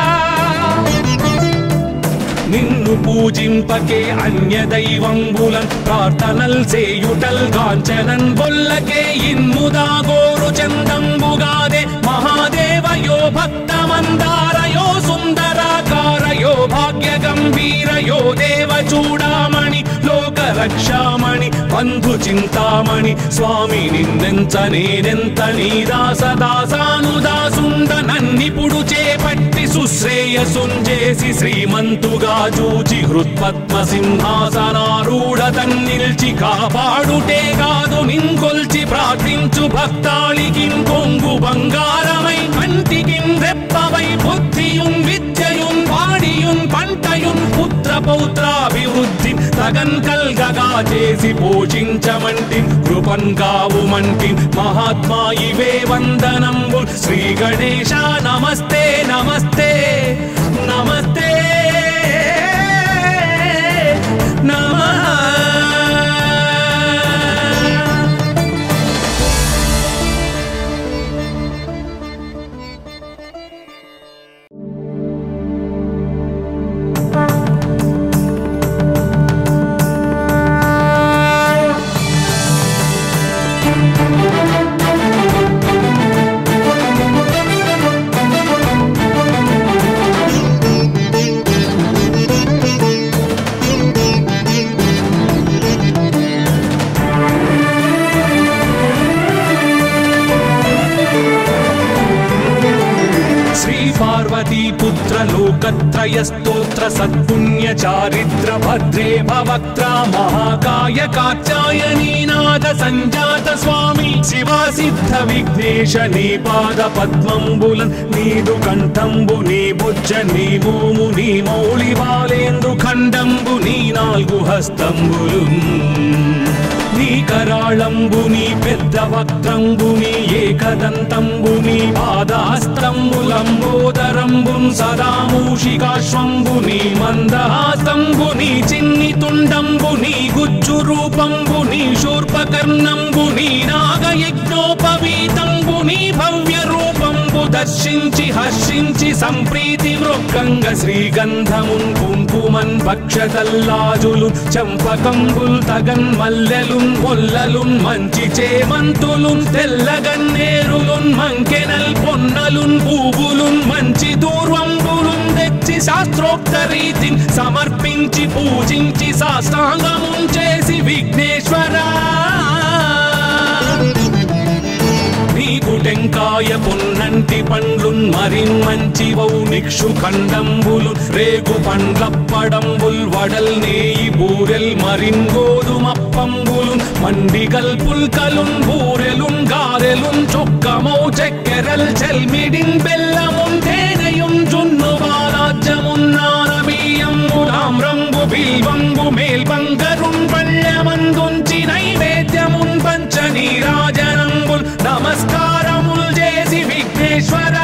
నిన్ను పూజింపకే అన్య దైవంబులన్ ప్రార్థనల్ సేయుటల్ కాంచనన్ బొల్లకే ఇన్ముదా గోరు చందంబుగాదే మహాదేవయో భక్తమందారయో సుందరాకారయో భాగ్య గంభీరయో దేవ చూడామణి లోక రక్షామణి బంధు చింతామణి స్వామి నిన్నెంత నేనెంత నీ దాస దాసానుదాసుండ నన్నిపుడు చేపట్టి సుశ్రేయసుంజేసి శ్రీమంతుగా చూచి హృత్పద్మ సింహాసనారూఢ తన్నిల్చి కాపాడుటే కాదు నింకొల్చి ప్రార్థించు భక్తాళికి కొంగు బంగారమై కంటికి రెప్పవై బుద్ధియున్ విద్యయున్ వాడియున్ పంటయున్ పుత్ర పౌత్రాభివృద్ధి తగన్ కల్గగా చేసి పోషించమంటి కృపన్ కావుమంటి మహాత్మా ఇవే వందనంబు శ్రీ గణేశ నమస్తే నమస్తే నమస్తే నమః లోకత్రయ స్తోత్ర సత్పుణ్య చారిత్ర భద్రే భవక్త్ర మహాకాయ కాచాయనీనాథ సంజాత స్వామి శివా సిద్ధ విఘ్నేశ నీ పాద పద్మంబులన్ నీదు కంఠంబు నీ బుజ్జ నీ మోము నీ మౌళి బాలేందు ఖండంబు నీ నాలుగు హస్తంబులు నీ కరాళంబుని పెద్ద వక్త్రంబుని ఏకదంతంబుని పాదాస్తంబులంబోదరంబున్ సదా మూషికాశ్వంబుని మందహాసంబుని చిన్ని తుండంబుని గుజ్జు రూపంబుని శూర్పకర్ణంబుని నాగయజ్ఞోపవీతంబుని భవ్య రూపంబు దర్శించి హర్షించి సంప్రీతి మృక్కంగ శ్రీగంధమున్ కుంకుమన్ భక్షతల్లాజులు చంపకంబుల్ తగన్ మల్లెలున్ మొల్లలున్ మంచి చేమంతులున్ తెల్లగన్నేరులున్ మంకెనల్ పొన్నలున్ పూవులున్ మంచి దూర్వంబులున్ తెచ్చి శాస్త్రోక్త రీతిని సమర్పించి పూజించి సాష్టాంగమున్ చేసి విఘ్నేశ్వరా నీకు టెంకాయ పొన్నంటి పండ్లున్ మరిన్ మంచివౌ నిక్షు ఖండంబులు రేగు పండ్లప్పడంబుల్ వడల్ నేయి బూరెల్ మరిన్ గోధుమప్పంబులు మండిగల్ పుల్కలున్ బూరెలున్ గారెలున్ చొక్కమౌ చక్కెరల్ చెల్మిడిన్ బెల్లమున్ తేనెయున్ జున్ను బాలాజ్యమున్నానబీయంబు రంగు బిల్వంబు మేల్బంగరున్ పళ్ళమందుంచి నైవేద్యమున్ పంచ నీరాజనంబుల్ నమస్కారముల్ చేసి విఘ్నేశ్వరా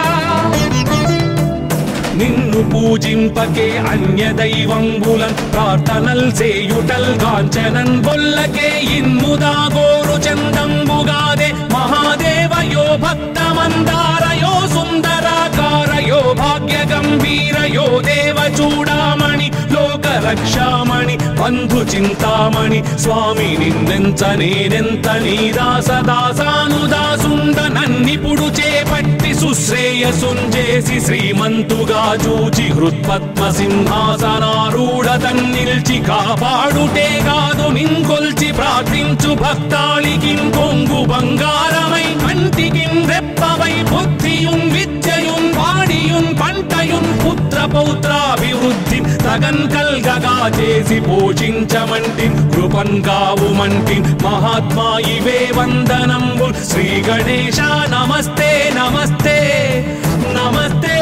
నిన్ను పూజింపకే అన్య దైవంబులన్ ప్రార్థనల్ సేయుటల్ కాంచనన్ బొల్లకే ఇన్ముదా గోరు చందంబుగాదే మహాదేవయో భక్తమందారయో సుందరాకారయో భాగ్య గంభీరయో దేవ చూడామణి లోక రక్షామణి బంధు చింతామణి స్వామి నిన్నెంత నేనెంత నీ దాస దాసానుదాసుండ నన్నిపుడు చేపట్టి సుశ్రేయసుంజేసి శ్రీమంతుగా చూచి హృత్పద్మ సింహాసనారూఢ తన్నిల్చి కాపాడుటే కాదు నింకొల్చి ప్రార్థించు భక్తాళికి కొంగు బంగారమై కంటికి రెప్పవై బుద్ధియున్ విద్యయున్ వాడియున్ పంటయున్ పుత్ర పౌత్రాభివృద్ధి తగన్ కల్గగా చేసి పోషించమంటి కృపన్ కావుమంటి మహాత్మా ఇవే వందనంబు శ్రీ గణేశ నమస్తే నమస్తే నమస్తే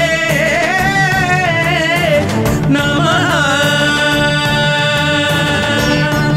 నమః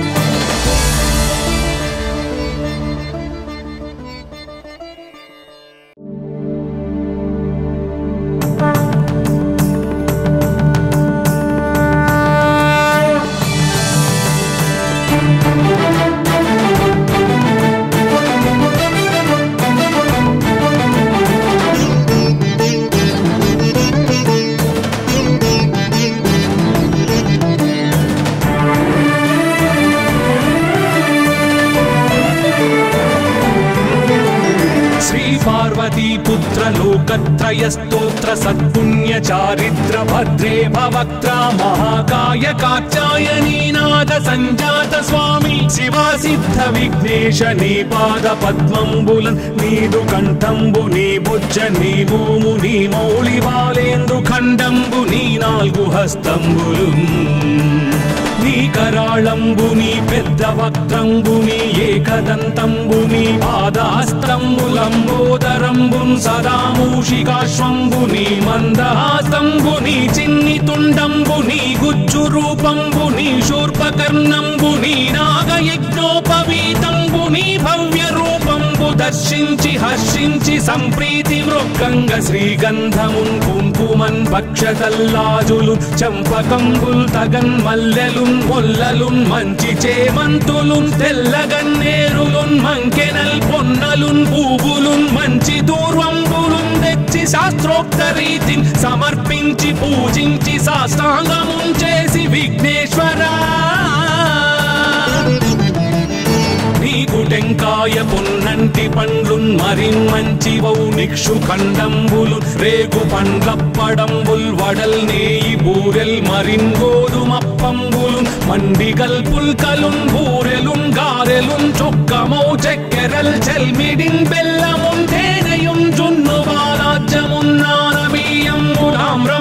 శ్రీ పార్వతీ పుత్ర లోకత్రయ స్తోత్ర సత్పుణ్య చారిత్ర భద్రే భవక్త్ర మహాకాయ కాచాయనీనాథ సంజాత స్వామి శివా సిద్ధ విఘ్నేశ నీ పాద పద్మంబులన్ నీదు కంఠంబు నీ బుజ్జ నీ భూము నీ మౌళి బాలేందు ఖండంబు నీ నాలుగు హస్తంబులు నీ కరాళంబుని పెద్ద వక్త్రంబుని ఏకదంతంబుని పాదాస్తంబులంబోదరంబున్ సదా మూషికాశ్వంబుని మందహాసంబుని చిన్ని తుండంబుని గుజ్జు రూపంబుని శూర్పకర్ణంబుని నాగయజ్ఞోపవీతంబుని భవ్య రూపంబు దర్శించి హర్షించి సంప్రీతి మృక్కంగ శ్రీగంధమున్ కుంకుమన్ భక్షతల్లాజులు చంపకంబుల్ తగన్ మల్లెలున్ మొల్లలున్ మంచి చేమంతులున్ తెల్లగన్నేరులున్ మంకెనల్ పొన్నలున్ పూవులున్ మంచి దూర్వంబులున్ తెచ్చి శాస్త్రోక్త రీతిని సమర్పించి పూజించి సాష్టాంగమున్ చేసి విఘ్నేశ్వరా నీకు టెంకాయ పొన్నంటి పండ్లున్ మరిన్ మంచివౌ నిక్షు ఖండంబులు రేగు పండ్లప్పడంబుల్ వడల్ నేయి బూరెల్ మరిన్ గోధుమప్పంబులు మండిగల్ పుల్కలున్ బూరెలున్ గారెలున్ చొక్కమౌ చక్కెరల్ చెల్మిడిన్ బెల్లమున్ తేనెయున్ జున్ను బాలాజ్యమున్నానబీయంబు రామ్ర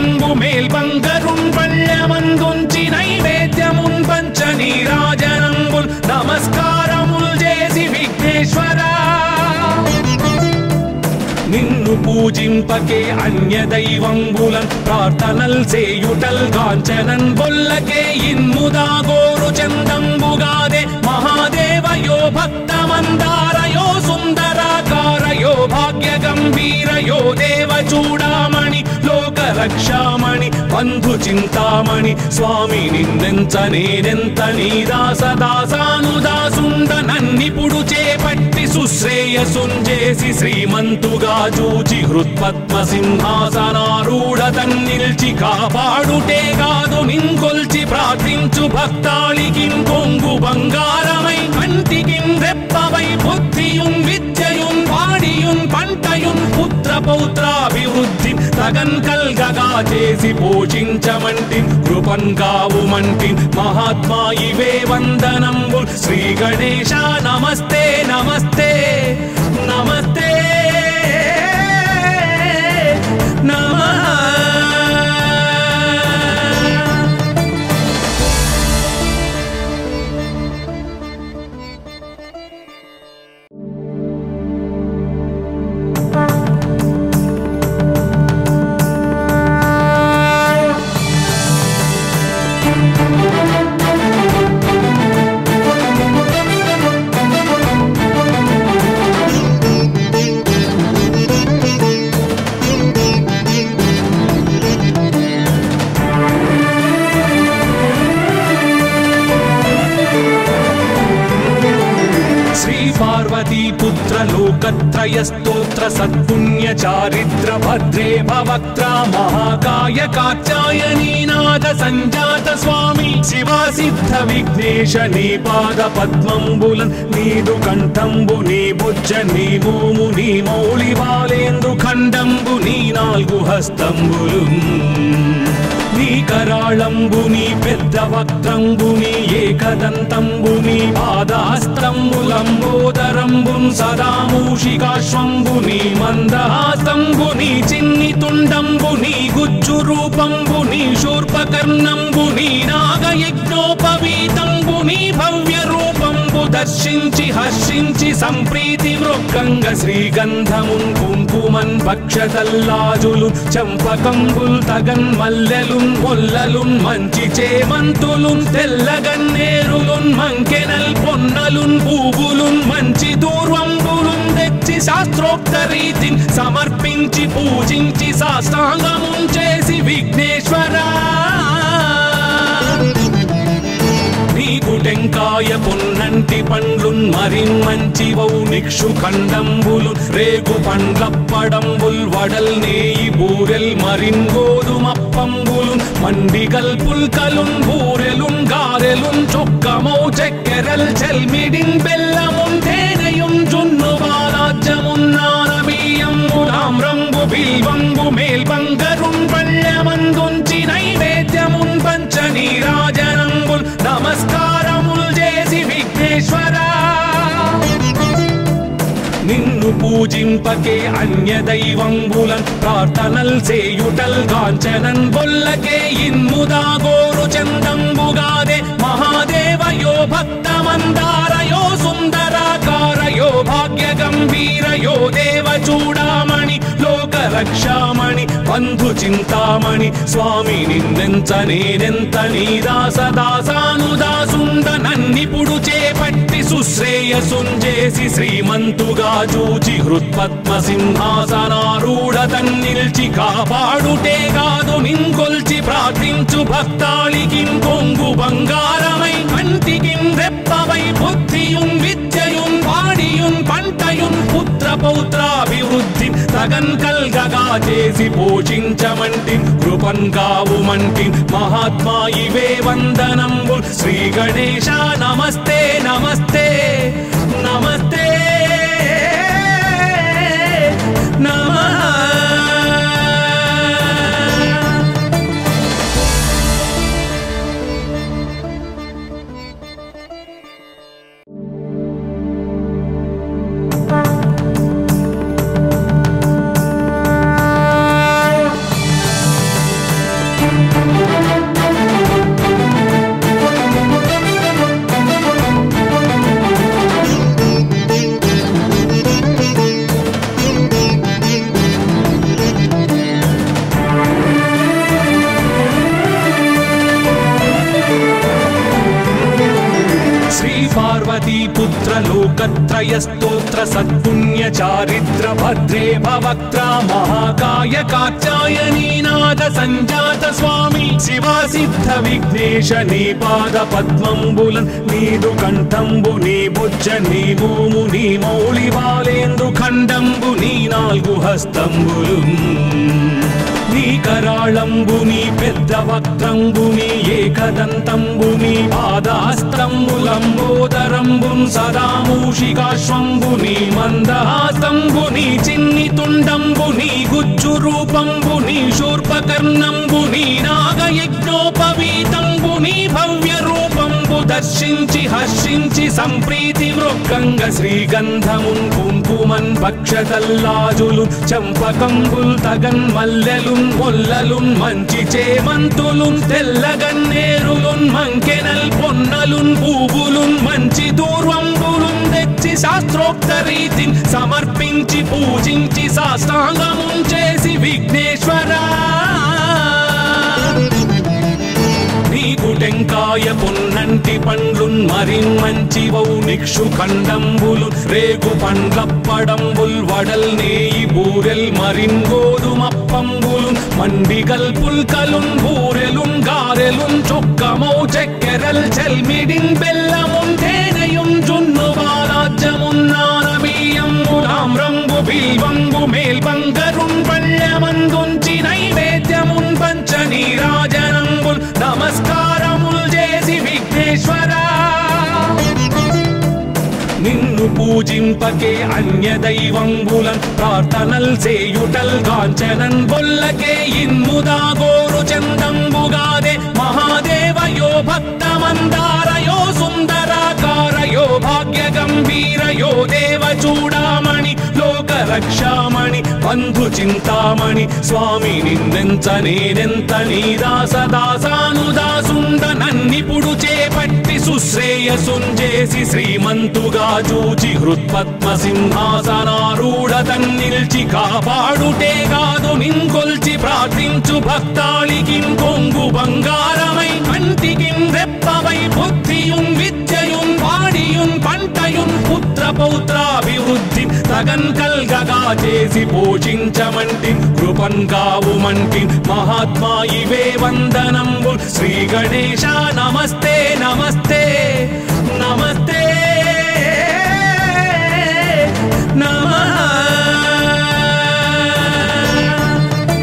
మరింగు మేల్బంగరున్ పళ్ళమందుంచి నైవేద్యమున్ పంచ నీరాజనంబుల్ నమస్కారముల్ చేసి విఘ్నేశ్వరా నిన్ను పూజింపకే అన్య దైవంబులన్ ప్రార్థనల్ చేయుటల్ కాంచనన్ బొల్లకే ఇన్ముదా గోరు చందంబుగాదే మహాదేవయో భక్తమందారయో సుందరాకారయో భాగ్య గంభీరయో దేవ చూడామణి లోక రక్షామణి బంధు చింతామణి స్వామి నిన్నెంత నేనెంత నీ దాస దాసానుదాసుండ నన్నిపుడు చేపట్టి సుశ్రేయసుంజేసి శ్రీమంతుగా చూచి హృత్పద్మ సింహాసనారూఢ తన్నిల్చి కాపాడుటే కాదు నింకొల్చి ప్రార్థించు భక్తాళికి కొంగు బంగారమై కంటికి రెప్పవై బుద్ధియున్ విద్యయున్ వాడియున్ పంటయున్ పుత్ర పౌత్రాభివృద్ధి తగన్ కల్గగా చేసి పోషించమంటి కృపన్ కావుమంటి మహాత్మా ఇవే వందనంబు శ్రీ గణేశ నమస్తే నమస్తే నమస్తే నమః శ్రీ పార్వతీ పుత్ర లోకత్రయ స్తోత్ర సత్పుణ్య చారిత్ర భద్రే భవక్త్ర మహాకాయ కాచాయనీనాథ సంజాత స్వామి శివా సిద్ధ విఘ్నేశ నీ పాద పద్మంబులన్ నీదు కంఠంబు నీ బుజ్జ నీ మోము నీ మౌళి బాలేందు ఖండంబు నీ నాలుగు హస్తంబులు నీ కరాళంబుని పెద్ద వక్త్రంబుని ఏకదంతంబుని పాదాస్త్రంబులంబోదరంబున్ సదా మూషికాశ్వంబుని మందహాసంబుని చిన్ని తుండంబుని గుజ్జు రూపంబుని శూర్పకర్ణంబుని నాగయజ్ఞోపవీతంబుని భవ్య రూపంబు దర్శించి హర్షించి సంప్రీతి మృక్కంగ శ్రీగంధమున్ కుంకుమన్ పక్షతల్లాజులు చంపకంబుల్ తగన్ మల్లెలున్ మొల్లలున్ మంచి చేమంతులున్ తెల్లగన్నేరులున్ మంకెనల్ పొన్నలున్ పూవులున్ మంచి దూర్వంబులున్ తెచ్చి శాస్త్రోక్త రీతిని సమర్పించి పూజించి సాష్టాంగమున్ చేసి విఘ్నేశ్వరా నీకు టెంకాయ పొన్నంటి పండ్లున్ మరిన్మంచివౌ నిక్షు ఖండంబులు రేగు పండ్లప్పడంబుల్ వడల్ నేయి బూరెల్ మరిన్ గోధుమప్పంబులు మండిగల్ పుల్కలున్ బూరెలున్ గారెలున్ చొక్కమౌ చెక్కెరల్ చెల్మిడిన్ బెల్లమున్ తేనెయున్ జున్ను బాలాజ్యమున్నానబీయంబులామ్రంబు బిల్వంబు మేల్బంగరున్ పళ్ళమందుంచి నైవేద్యమున్ పంచ నీరాజనంబుల్ నమస్కారముల్ చేసి విఘ్నేశ్వరా నిన్ను పూజింపకే అన్య దైవంబులన్ ప్రార్థనల్ చేయుటల్ కాంచనన్ బొల్లకే ఇన్ముదా గోరు చందంబుగాదే మహాదేవయో భక్తమందారయో సుందరాకారయో భాగ్య గంభీరయో దేవ చూడామణి లోక రక్షామణి బంధు చింతామణి స్వామి నిన్నెంత నేనెంత నీ దాస దాసానుదాసుండ నన్నిపుడు చేపట్టి సుశ్రేయసుంజేసి శ్రీమంతుగా చూచి హృత్పద్మ సింహాసనారూఢ తన్నిల్చి కాపాడుటే కాదు నింకొల్చి ప్రార్థించు భక్తాళికి కొంగు బంగారమై కంటికి రెప్పవై బుద్ధియున్ విద్యయున్ వాడియున్ పంటయున్ పుత్ర పౌత్రాభివృద్ధి తగన్ కల్గగా చేసి పోషించమంటి కృపన్ కావుమంటి మహాత్మా ఇవే వందనంబు శ్రీ గణేశ నమస్తే నమస్తే నమస్తే నమః శ్రీ పార్వతీ పుత్ర లోకత్రయ స్తోత్ర సత్పుణ్య చారిత్ర భద్రే భవక్త్ర మహాకాయ కాచాయనీనాథ సంజాత స్వామి శివా సిద్ధ విఘ్నేశ నీ పాద పద్మంబులన్ నీదు కంఠంబు నీ బుజ్జ నీ భూము నీ మౌళి బాలేందు ఖండంబు నీ నాలుగు హస్తంబులు నీ కరాళంబుని పెద్ద వక్త్రంబుని ఏకదంతంబుని పాదాస్తంబులంబోదరంబున్ సదా మూషికాశ్వంబుని మందహాస్తంబుని చిన్ని తుండంబుని గుజ్జు రూపంబుని శూర్పకర్ణంబుని నాగయజ్ఞోపవీతంబుని భవ్య రూపంబు దర్శించి హర్షించి సంప్రీతి మృక్కంగ శ్రీగంధమున్ కుంకుమన్ భక్షతల్లాజులు చంపకంబుల్ తగన్ మల్లెలున్ మొల్లలున్ మంచి చేమంతులున్ తెల్లగన్నేరులున్ మంకెనల్ పొన్నలున్ పూవులున్ మంచి దూర్వంబులున్ తెచ్చి శాస్త్రోక్త రీతిని సమర్పించి పూజించి సాష్టాంగమున్ చేసి విఘ్నేశ్వరా నీకు టెంకాయ పొన్నంటి పండ్లున్ మరి మంచివౌ నిక్షు ఖండంబులు రేగు పండ్లప్పడంబుల్ వడల్ నేయి బూరెల్ మరిన్ గోధుమప్పంబులు మండిగల్ పుల్కలున్ బూరెలున్ గారెలున్ చొక్కమౌ చెక్కెరల్ చెల్మిడిన్ బెల్లమున్ తేనెయున్ జున్ను బాలాజ్యమున్నానబీయములాం రంగు బిల్వంగు మేల్బంగరున్ పళ్ళమందుంచి నైవేద్యమున్ పంచ నీరాజనంబుల్ నమస్కారముల్ చేసి విఘ్నేశ్వరా నిన్ను పూజింపకే అన్య దైవంబులన్ ప్రార్థనల్ సేయుటల్ కాంచనన్ బొల్లకే ఇన్ముదా గోరు చందంబుగాదే మహాదేవయో భక్తమందారయో సుందరాకారయో భాగ్య గంభీరయో దేవ చూడామణి లోక రక్షామణి బంధు చింతామణి స్వామి నిన్నెంత నేనెంత నీ దాస దాసానుదాసుండ నన్నిపుడు చేపట్టి సుశ్రేయసుంజేసి శ్రీమంతుగా చూచి హృత్పద్మ సింహాసనారూఢ తన్నిల్చి కాపాడుటే కాదు నింకొల్చి ప్రార్థించు భక్తాళికి కొంగు బంగారమై కంటికిన్ రెప్పవై బుద్ధియున్ విద్యయున్ వాడియున్ పంటయున్ పుత్ర పౌత్రాభివృద్ధి తగన్ కల్గగా చేసి పోషించమంటి కృపన్ కావుమంటి మహాత్మా ఇవే వందనంబు శ్రీ గణేశ నమస్తే నమస్తే నమస్తే నమః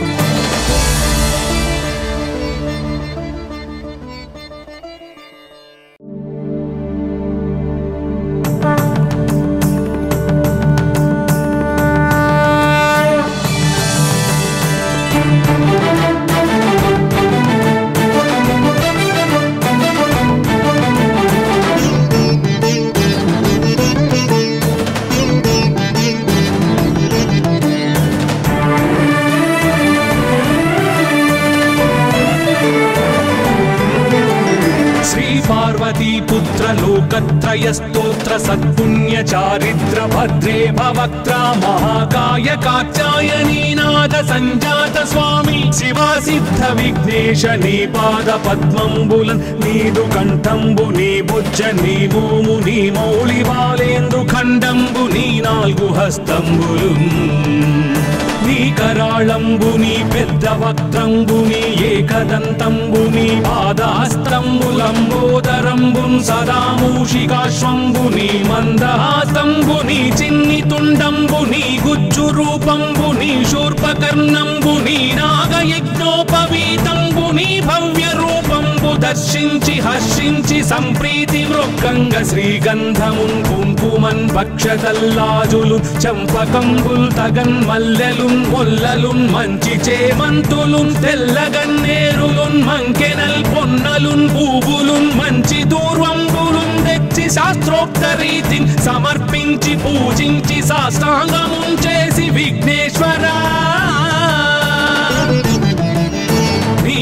శ్రీ పార్వతీ పుత్ర లోకత్రయ స్తోత్ర సత్పుణ్య చారిత్ర భద్రే భవక్త్ర మహాకాయ కాచాయనీనాథ సంజాత స్వామి శివా సిద్ధ విఘ్నేశ నీ పాద పద్మంబులన్ నీదు కంఠంబు నీ బుజ్జ నీ భూము నీ మౌళి బాలేందు ఖండంబు నీ నాలుగు హస్తంబులు నీ కరాళంబుని పెద్ద వక్త్రంబుని ఏకదంతంబుని పాదాస్తంబులంబోదరంబున్ సదా మూషికాశ్వంబుని మందహాస్తంబుని చిన్ని తుండంబుని గుజ్జు రూపంబుని శూర్పకర్ణంబుని నాగయజ్ఞోపవీతంబుని భవ్య రూపంబు దర్శించి హర్షించి సంప్రీతి మృక్కంగ శ్రీగంధమున్ కుంకుమన్ భక్షతల్లాజులు చంపకంబుల్ తగన్ మల్లెలున్ మొల్లలున్ మంచి చేమంతులున్ తెల్లగన్నేరులున్ మంకెనల్ పొన్నలున్ పూవులున్ మంచి దూర్వంబులున్ తెచ్చి శాస్త్రోక్త రీతిని సమర్పించి పూజించి సాష్టాంగమున్ చేసి విఘ్నేశ్వరా నీకు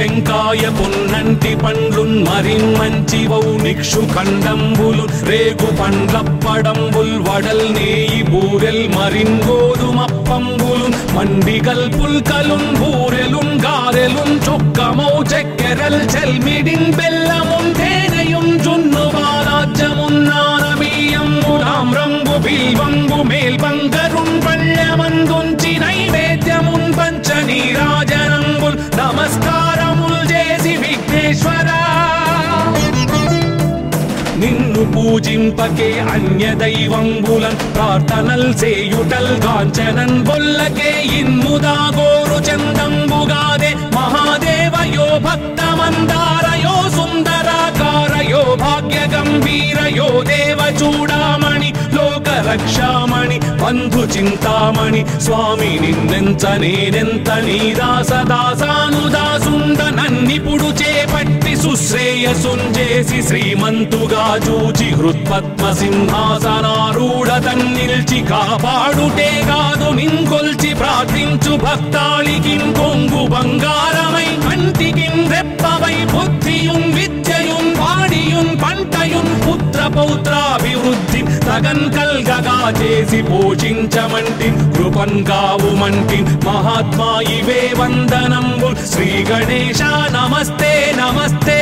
టెంకాయ పొన్నంటి పండ్లున్ మరిన్ మంచివౌ నిక్షు ఖండంబులు రేగు పండ్లప్పడంబుల్ వడల్ నేయి బూరెల్ మరిన్ గోధుమప్పంబులు మండిగల్ పుల్కలున్ బూరెలున్ గారెలున్ చొక్కమౌ చెక్కెరల్ చెల్మిడిన్ బెల్లమున్ తేనెయున్ జున్ను బాలాజ్యమున్నానబీయంబులాం రంగు బిల్వంగు మేల్బంగరున్ పళ్ళమందుంచి నైవేద్యమున్ పంచ నీరాజనంబుల్ నమస్కారముల్ చేసి విఘ్నేశ్వరా నిన్ను పూజింపకే అన్య దైవంబులన్ ప్రార్థనల్ సేయుటల్ కాంచనన్ బొల్లకే ఇన్ముదా గోరు చందంబుగాదే మహాదేవయో భక్తమందారయో సుందరాకారయో భాగ్య గంభీరయో దేవ చూడామణి లోక రక్షామణి బంధు చింతామణి స్వామి నిన్నెంత నేనెంత నీ దాస దాసానుదాసుండ నన్నిపుడు చేపట్టి సుశ్రేయసుంజేసి శ్రీమంతుగా చూచి హృత్పద్మ సింహాసనారూఢ తన్నిల్చి కాపాడుటే కాదు నింకొల్చి ప్రార్థించు భక్తాళికి కొంగు బంగారమై కంటికి రెప్పవై బుద్ధియున్ విద్యయున్ వాడియున్ పంటయున్ పుత్ర పౌత్రాభివృద్ధి తగన్ కల్గగా చేసి పోషించమంటి కృపన్ కావుమంటి మహాత్మా ఇవే వందనంబు శ్రీ గణేశ నమస్తే నమస్తే